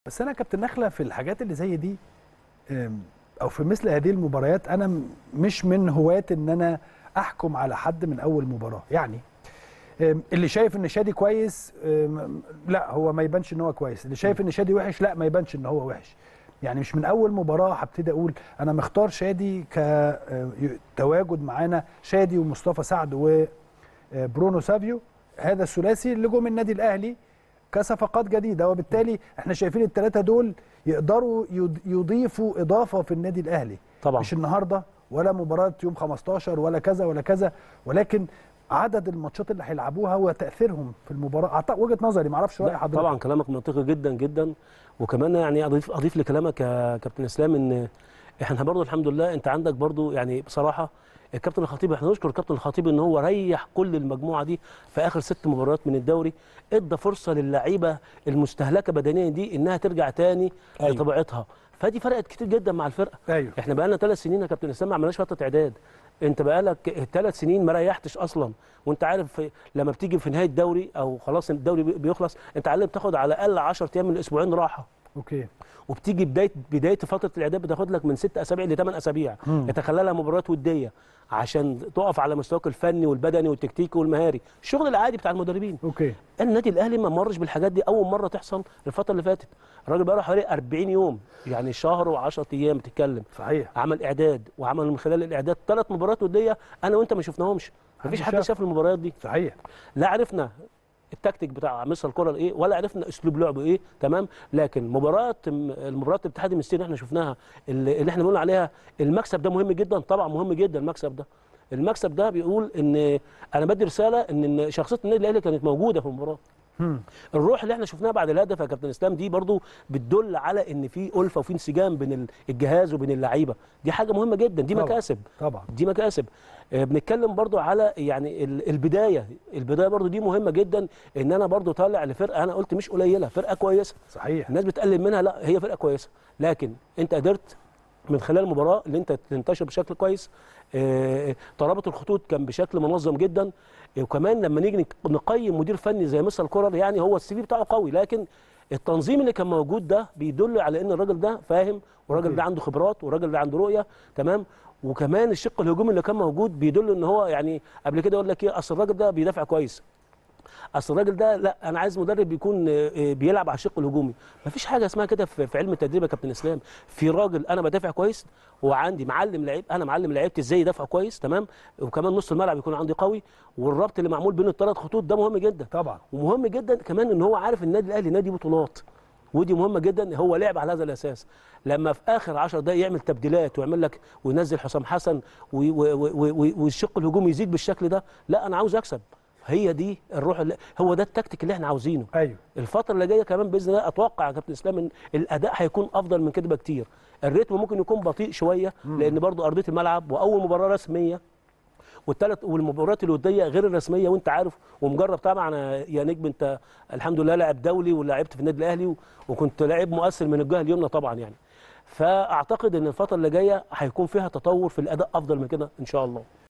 بس انا كابتن نخله في الحاجات اللي زي دي أم، او في مثل هذه المباريات انا م- مش من هواة ان انا احكم على حد من اول مباراه يعني أم، اللي شايف ان شادي كويس أم، لا هو ما يبانش ان هو كويس اللي شايف ان شادي وحش لا ما يبانش ان هو وحش يعني مش من اول مباراه هبتدي اقول انا مختار شادي كتواجد معانا شادي ومصطفى سعد وبرونو سافيو هذا الثلاثي اللي جم النادي الاهلي كصفقات جديده وبالتالي احنا شايفين الثلاثه دول يقدروا يض- يضيفوا اضافه في النادي الاهلي طبعا مش النهارده ولا مباراه يوم 15 ولا كذا ولا كذا ولكن عدد الماتشات اللي هيلعبوها وتاثيرهم في المباراه أعتقد وجهه نظري ما اعرفش راي لا، حضرتك طبعا كلامك منطقي جدا جدا وكمان يعني اضيف اضيف لكلامك يا كابتن اسلام ان احنا برضو الحمد لله انت عندك برضو يعني بصراحه الكابتن الخطيب احنا نشكر الكابتن الخطيب ان هو ريح كل المجموعه دي في اخر ست مباريات من الدوري ادى فرصه للعيبه المستهلكه بدنيا دي انها ترجع تاني أيوة. لطبيعتها فدي فرقت كتير جدا مع الفرقه ايوه احنا بقالنا ثلاث سنين يا كابتن اسلام ما عملناش فتره اعداد انت بقالك ثلاث سنين ما ريحتش اصلا وانت عارف في- لما بتيجي في نهايه الدوري او خلاص الدوري بي- بيخلص انت على الأقل بتاخد على الاقل 10 ايام من الاسبوعين راحه اوكي وبتيجي بدايه بدايه فتره الاعداد بتاخد لك من ست اسابيع لثمان اسابيع مم. يتخللها مباريات وديه عشان تقف على مستواك الفني والبدني والتكتيكي والمهاري الشغل العادي بتاع المدربين اوكي النادي الاهلي ما مرش بالحاجات دي اول مره تحصل الفتره اللي فاتت الراجل بقى له حوالي 40 يوم يعني شهر و10 ايام بتتكلم صحيح عمل اعداد وعمل من خلال الاعداد ثلاث مباريات وديه انا وانت ما شفناهمش مفيش محدش حد شاف. شاف المباريات دي صحيح لا عرفنا التكتيك بتاع مصر الكره ايه ولا عرفنا اسلوب لعبه ايه تمام لكن مباراه المباراه الاتحاد المستير اللي احنا شفناها اللي اللي احنا بنقول عليها المكسب ده مهم جدا طبعا مهم جدا المكسب ده المكسب ده بيقول ان انا بدي رساله ان إن شخصيه النادي الاهلي كانت موجوده في المباراه مم. الروح اللي احنا شفناها بعد الهدف يا كابتن اسلام دي برضو بتدل على ان في الفه وفي انسجام بين ال- الجهاز وبين اللعيبه دي حاجه مهمه جدا دي طبعا. مكاسب طبعا دي مكاسب آه، بنتكلم برضو على يعني ال- البدايه البدايه برضو دي مهمه جدا ان انا برضو طالع لفرقه انا قلت مش قليله فرقه كويسه صحيح الناس بتقلل منها لا هي فرقه كويسه لكن انت قدرت من خلال المباراه اللي انت تنتشر بشكل كويس آه، ترابط الخطوط كان بشكل منظم جدا آه، وكمان لما نيجي نك- نقيم مدير فني زي مستر كولر يعني هو السي في بتاعه قوي لكن التنظيم اللي كان موجود ده بيدل على ان الراجل ده فاهم والراجل أوكي. ده عنده خبرات والراجل ده عنده رؤيه تمام وكمان الشق الهجومي اللي كان موجود بيدل ان هو يعني قبل كده يقول لك ايه اصل الراجل ده بيدافع كويس اصل الراجل ده لا انا عايز مدرب يكون آه، آه، بيلعب على الشق الهجومي مفيش حاجه اسمها كده في في علم التدريب يا كابتن اسلام في راجل انا بدافع كويس وعندي معلم لعيب انا معلم لعيبتي ازاي يدافع كويس تمام وكمان نص الملعب يكون عندي قوي والربط اللي معمول بين الثلاث خطوط ده مهم جدا طبعا ومهم جدا كمان ان هو عارف النادي الاهلي نادي بطولات ودي مهمه جدا هو لعب على هذا الاساس لما في اخر 10 دقائق يعمل تبديلات ويعمل لك وينزل حسام حسن وي- وي- وي- وي- والشق الهجومي يزيد بالشكل ده لا انا عاوز اكسب هي دي الروح اللي هو ده التكتيك اللي احنا عاوزينه ايوه الفتره اللي جايه كمان باذن الله اتوقع يا كابتن اسلام ان الاداء هيكون افضل من كده بكتير الريتم ممكن يكون بطيء شويه لان برضو ارضيه الملعب واول مباراه رسميه والثلاث والمباريات الوديه غير الرسميه وانت عارف ومجرب طبعا يا نجم انت الحمد لله لاعب دولي ولعبت في النادي الاهلي و- وكنت لاعب مؤثر من الجهه اليمنى طبعا يعني فاعتقد ان الفتره اللي جايه هيكون فيها تطور في الاداء افضل من كده ان شاء الله